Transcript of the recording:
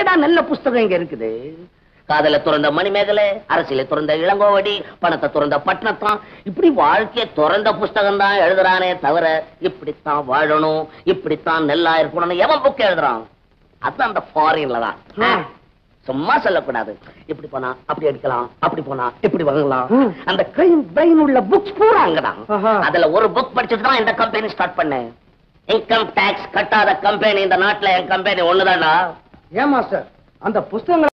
இங்கதான் நல்ல புஸ்தகம் இங்க இருக்குது காதல துறந்த மணிமேகலை அரசியலை துறந்த இளங்கோவடி பணத்தை துறந்த பட்டணத்தான் இப்படி வாழ்க்கைய துறந்த புஸ்தகம் தான் எழுதுறானே தவிர இப்படித்தான் வாழணும் இப்படித்தான் நெல்லா இருக்கணும்னு எவன் புக் எழுதுறான் அது அந்த ஃபாரின்ல தான் ம். சும்மா சொல்லக்கூடாது இப்படி போனா அப்படி அடிக்கலாம் அப்படி போனா இப்படி வாங்கலாம் ம். அந்த கிரைம் பிரைன் உள்ள புக்ஸ் பூரா அங்கதான் ஆஹா. அதுல ஒரு புக் படிச்சுட்டு தான் இந்த கம்பெனி ஸ்டார்ட் பண்ணேன் இன்கம் டாக்ஸ் கட்டாத கம்பெனி இந்த நாட்டுல என் கம்பெனி ஒண்ணுதான்டா ஏன் மாஸ்டர் அந்த புஸ்தகங்களை